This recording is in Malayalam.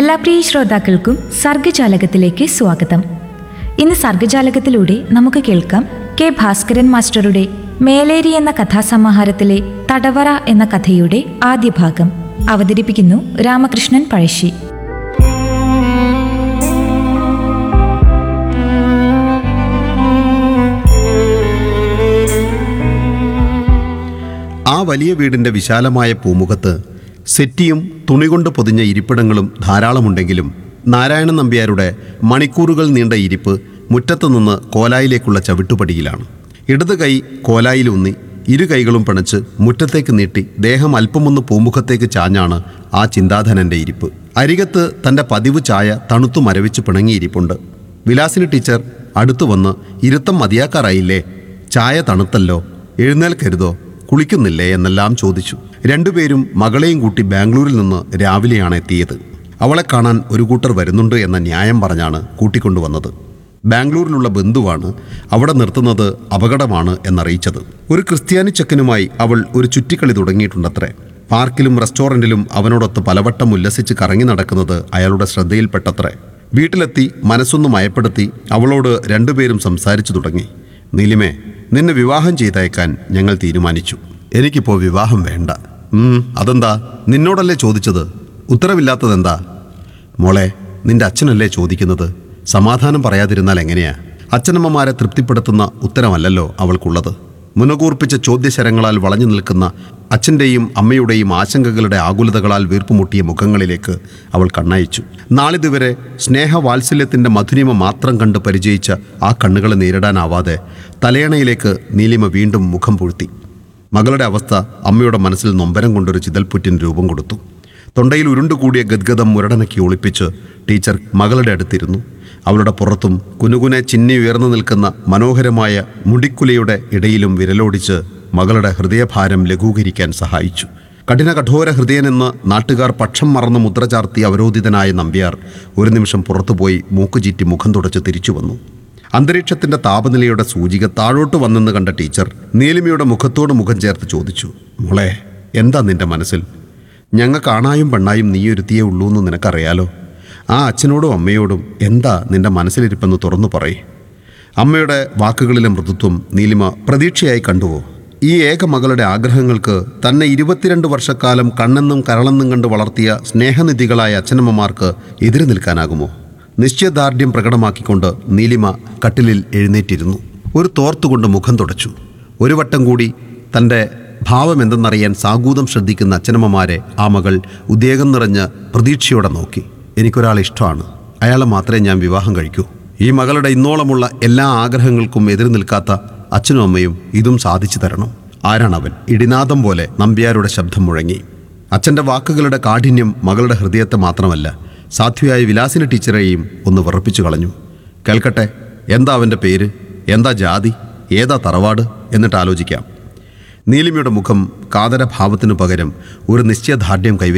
എല്ലാ പ്രിയ ശ്രോതാക്കൾക്കും സർഗജാലകത്തിലേക്ക് സ്വാഗതം ഇന്ന് സർഗജാലകത്തിലൂടെ നമുക്ക് കേൾക്കാം കെ ഭാസ്കരൻ മാസ്റ്ററുടെ മേലേരി എന്ന കഥാസമാഹാരത്തിലെ തടവറ എന്ന കഥയുടെ ആദ്യ ഭാഗം അവതരിപ്പിക്കുന്നു രാമകൃഷ്ണൻ പഴശ്ശി ആ വലിയ വീടിന്റെ വിശാലമായ പൂമുഖത്ത് സെറ്റിയും തുണികൊണ്ട് പൊതിഞ്ഞ ഇരിപ്പിടങ്ങളും ധാരാളമുണ്ടെങ്കിലും നാരായണൻ നമ്പ്യാരുടെ മണിക്കൂറുകൾ നീണ്ട ഇരിപ്പ് മുറ്റത്തു നിന്ന് കോലായിലേക്കുള്ള ചവിട്ടുപടിയിലാണ് ഇടത് കൈ കോലായിലൂന്നി ഇരു കൈകളും പിണച്ച് മുറ്റത്തേക്ക് നീട്ടി ദേഹം അല്പമൊന്ന് പൂമുഖത്തേക്ക് ചാഞ്ഞാണ് ആ ചിന്താധനന്റെ ഇരിപ്പ് അരികത്ത് തന്റെ പതിവ് ചായ തണുത്തു മരവിച്ച് പിണങ്ങിയിരിപ്പുണ്ട് വിലാസിനി ടീച്ചർ അടുത്തു വന്ന് ഇരുത്തം മതിയാക്കാറായില്ലേ ചായ തണുത്തല്ലോ എഴുന്നേൽക്കരുതോ കുളിക്കുന്നില്ലേ എന്നെല്ലാം ചോദിച്ചു രണ്ടുപേരും മകളെയും കൂട്ടി ബാംഗ്ലൂരിൽ നിന്ന് രാവിലെയാണ് എത്തിയത് അവളെ കാണാൻ ഒരു കൂട്ടർ വരുന്നുണ്ട് എന്ന ന്യായം പറഞ്ഞാണ് കൂട്ടിക്കൊണ്ടുവന്നത് ബാംഗ്ലൂരിലുള്ള ബന്ധുവാണ് അവിടെ നിർത്തുന്നത് അപകടമാണ് എന്നറിയിച്ചത് ഒരു ക്രിസ്ത്യാനി ചെക്കനുമായി അവൾ ഒരു ചുറ്റിക്കളി തുടങ്ങിയിട്ടുണ്ടത്രേ പാർക്കിലും റെസ്റ്റോറൻറ്റിലും അവനോടൊത്ത് പലവട്ടം ഉല്ലസിച്ച് കറങ്ങി നടക്കുന്നത് അയാളുടെ ശ്രദ്ധയിൽപ്പെട്ടത്രേ വീട്ടിലെത്തി മനസ്സൊന്ന് മയപ്പെടുത്തി അവളോട് രണ്ടുപേരും സംസാരിച്ചു തുടങ്ങി നീലിമേ നിന്നെ വിവാഹം ചെയ്തയക്കാൻ ഞങ്ങൾ തീരുമാനിച്ചു എനിക്കിപ്പോൾ വിവാഹം വേണ്ട ഉം, അതെന്താ നിന്നോടല്ലേ ചോദിച്ചത് ഉത്തരവില്ലാത്തതെന്താ മോളെ നിന്റെ അച്ഛനല്ലേ ചോദിക്കുന്നത് സമാധാനം പറയാതിരുന്നാൽ എങ്ങനെയാ അച്ഛനമ്മമാരെ തൃപ്തിപ്പെടുത്തുന്ന ഉത്തരമല്ലല്ലോ അവൾക്കുള്ളത് മുനകൂർപ്പിച്ച ചോദ്യശരങ്ങളാൽ വളഞ്ഞു നിൽക്കുന്ന അച്ഛൻ്റെയും അമ്മയുടെയും ആശങ്കകളുടെ ആകുലതകളാൽ വീർപ്പുമുട്ടിയ മുഖങ്ങളിലേക്ക് അവൾ കണ്ണയച്ചു നാളിതുവരെ സ്നേഹവാത്സല്യത്തിൻ്റെ മധുരിമ മാത്രം കണ്ട് പരിചയിച്ച ആ കണ്ണുകളെ നേരിടാനാവാതെ തലയണയിലേക്ക് നീലിമ വീണ്ടും മുഖം പൂഴ്ത്തി മകളുടെ അവസ്ഥ അമ്മയുടെ മനസ്സിൽ നൊമ്പരം കൊണ്ടൊരു ചിതൽപ്പുറ്റിന് രൂപം കൊടുത്തു തൊണ്ടയിൽ ഉരുണ്ടുകൂടിയ ഗദ്ഗതം മുരടനക്കി ഒളിപ്പിച്ച് ടീച്ചർ മകളുടെ അടുത്തിരുന്നു അവളുടെ പുറത്തും കുനുകുനെ ചിന്നി ഉയർന്നു നിൽക്കുന്ന മനോഹരമായ മുടിക്കുലയുടെ ഇടയിലും വിരലോടിച്ച് മകളുടെ ഹൃദയഭാരം ലഘൂകരിക്കാൻ സഹായിച്ചു കഠിന കഠോര ഹൃദയനെന്ന് നാട്ടുകാർ പക്ഷം മറന്ന് മുദ്ര ചാർത്തി അവരോധിതനായ നമ്പ്യാർ ഒരു നിമിഷം പുറത്തുപോയി മൂക്കുചീറ്റി മുഖം തുടച്ച് തിരിച്ചു വന്നു അന്തരീക്ഷത്തിന്റെ താപനിലയുടെ സൂചിക താഴോട്ട് വന്നെന്ന് കണ്ട ടീച്ചർ നീലിമയുടെ മുഖത്തോട് മുഖം ചേർത്ത് ചോദിച്ചു മോളെ എന്താ നിന്റെ മനസ്സിൽ ഞങ്ങൾ കാണായും പെണ്ണായും നീ ഒരുത്തിയേ ഉള്ളൂ എന്ന് നിനക്കറിയാലോ ആ അച്ഛനോടും അമ്മയോടും എന്താ നിന്റെ മനസ്സിലിരിപ്പെന്ന് തുറന്നു പറയ് അമ്മയുടെ വാക്കുകളിലെ മൃദുത്വം നീലിമ പ്രതീക്ഷയായി കണ്ടുവോ ഈ ഏക മകളുടെ ആഗ്രഹങ്ങൾക്ക് തന്നെ ഇരുപത്തിരണ്ട് വർഷക്കാലം കണ്ണെന്നും കരളെന്നും കണ്ട് വളർത്തിയ സ്നേഹനിധികളായ അച്ഛനമ്മമാർക്ക് എതിര് നിൽക്കാനാകുമോ നിശ്ചയദാർഢ്യം പ്രകടമാക്കിക്കൊണ്ട് നീലിമ കട്ടിലിൽ എഴുന്നേറ്റിരുന്നു ഒരു തോർത്തുകൊണ്ട് മുഖം തുടച്ചു ഒരു വട്ടം കൂടി തൻ്റെ ഭാവം എന്തെന്നറിയാൻ സാഗൂതം ശ്രദ്ധിക്കുന്ന അച്ഛനമ്മമാരെ ആ മകൾ ഉദ്വേഗം നിറഞ്ഞ പ്രതീക്ഷയോടെ നോക്കി എനിക്കൊരാളെ ഇഷ്ടമാണ് അയാളെ മാത്രമേ ഞാൻ വിവാഹം കഴിക്കൂ ഈ മകളുടെ ഇന്നോളമുള്ള എല്ലാ ആഗ്രഹങ്ങൾക്കും എതിര് നിൽക്കാത്ത അച്ഛനും അമ്മയും ഇതും സാധിച്ചു തരണം ആരാണവൻ ഇടിനാദം പോലെ നമ്പ്യാരുടെ ശബ്ദം മുഴങ്ങി അച്ഛൻ്റെ വാക്കുകളുടെ കാഠിന്യം മകളുടെ ഹൃദയത്തെ മാത്രമല്ല സാധ്വിയായ വിലാസിനി ടീച്ചറെയും ഒന്ന് വിറപ്പിച്ചു കളഞ്ഞു കേൾക്കട്ടെ എന്താ അവൻ്റെ പേര് എന്താ ജാതി ഏതാ തറവാട് എന്നിട്ട് ആലോചിക്കാം നീലിമയുടെ മുഖം കാതരഭാവത്തിനു പകരം ഒരു നിശ്ചയദാർഢ്യം കൈവരിച്ചു